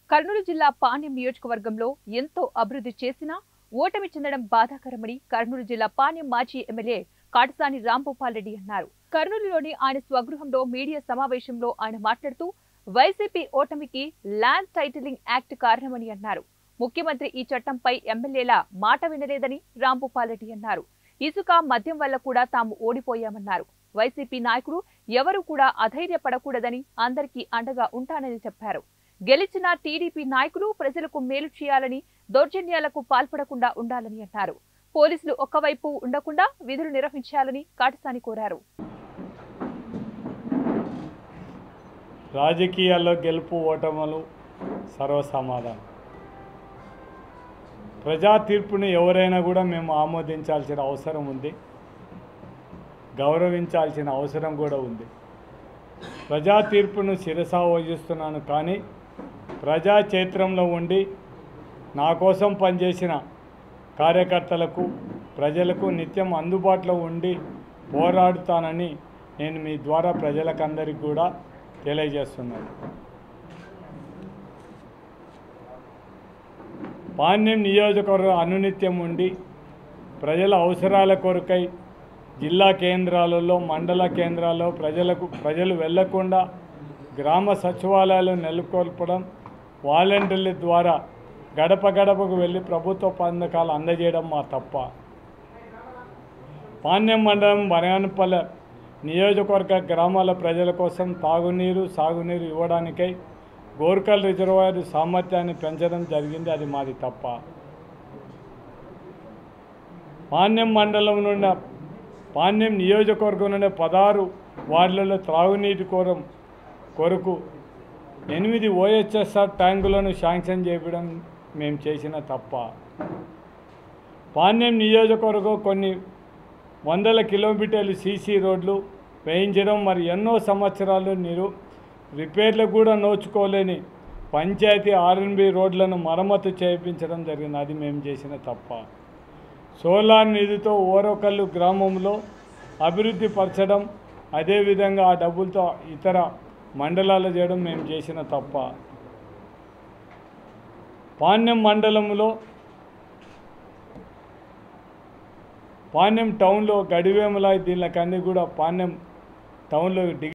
కర్నూలు జిల్లా పాణ్యం నియోజకవర్గంలో ఎంతో అభివృద్ధి చేసినా ఓటమి చెందడం బాధాకరమని కర్నూలు జిల్లా పాణ్యం మాజీ ఎమ్మెల్యే కాటసాని రాంభూపాల్ రెడ్డి అన్నారు కర్నూలులోని ఆయన స్వగృహంలో మీడియా సమావేశంలో ఆయన మాట్లాడుతూ వైసీపీ ఓటమికి ల్యాండ్ టైటిలింగ్ యాక్ట్ కారణమని అన్నారు ముఖ్యమంత్రి ఈ చట్టంపై ఎమ్మెల్యేల మాట వినలేదని రాంభూపాల్ రెడ్డి అన్నారు ఇసుక మద్యం వల్ల కూడా తాము ఓడిపోయామన్నారు వైసీపీ నాయకులు ఎవరూ కూడా అధైర్యపడకూడదని అందరికీ అండగా ఉంటానని చెప్పారు గెలిచిన టీడీపీ నాయకులు ప్రజలకు మేలు చేయాలని దౌర్జన్యాలకు పాల్పడకుండా ఉండాలని అన్నారు పోలీసులు ఒక్కవైపు ఉండకుండా విధులు నిర్వహించాలని కాటసాని కోరారు రాజకీయాల్లో గెలుపు ఓటములు సర్వసమాధానం ప్రజా తీర్పుని ఎవరైనా కూడా మేము ఆమోదించాల్సిన అవసరం ఉంది గౌరవించాల్సిన అవసరం కూడా ఉంది ప్రజా తీర్పును శిరసా వహిస్తున్నాను కానీ ప్రజా చైత్రంలో ఉండి నా కోసం పనిచేసిన కార్యకర్తలకు ప్రజలకు నిత్యం అందుబాటులో ఉండి పోరాడుతానని నేను మీ ద్వారా ప్రజలకందరికీ కూడా తెలియజేస్తున్నాను పాణ్యం నియోజకవర్గం అనునిత్యం ఉండి ప్రజల అవసరాల కొరకై జిల్లా కేంద్రాలలో మండల కేంద్రాల్లో ప్రజలకు ప్రజలు వెళ్లకుండా గ్రామ సచివాలయాలు నెలకొల్పడం వాలంటీర్ల ద్వారా గడప గడపకు వెళ్ళి ప్రభుత్వ పథకాలు అందజేయడం మా తప్ప పాణ్యం మండలం బనగానపల్లె నియోజకవర్గ గ్రామాల ప్రజల కోసం తాగునీరు సాగునీరు ఇవ్వడానికై గోర్కల్ రిజర్వాయర్ సామర్థ్యాన్ని పెంచడం జరిగింది అది మాది తప్ప పాణ్యం మండలం నుండి పాణ్యం నియోజకవర్గం నుండి పదహారు వార్డులలో త్రాగునీటి కోరం కొరకు ఎనిమిది ఓహెచ్ఎస్ఆర్ ట్యాంకులను శాంక్షన్ చేయడం మేము చేసిన తప్ప పాణ్యం నియోజకవర్గం కొన్ని వందల కిలోమీటర్లు సీసీ రోడ్లు వేయించడం మరి ఎన్నో సంవత్సరాలు నీరు రిపేర్లు కూడా నోచుకోలేని పంచాయతీ ఆర్ఎన్బి రోడ్లను మరమ్మతు చేయించడం జరిగింది అది మేము చేసిన తప్ప సోలార్ నిధితో ఓరకల్లు గ్రామంలో అభివృద్ధి పరచడం అదేవిధంగా ఆ డబ్బులతో ఇతర మండలాలు చేయడం మేము చేసిన తప్ప పాణ్యం మండలంలో పాణ్యం టౌన్లో గడివేముల దీనికన్నీ కూడా పాణ్యం టౌన్లో డి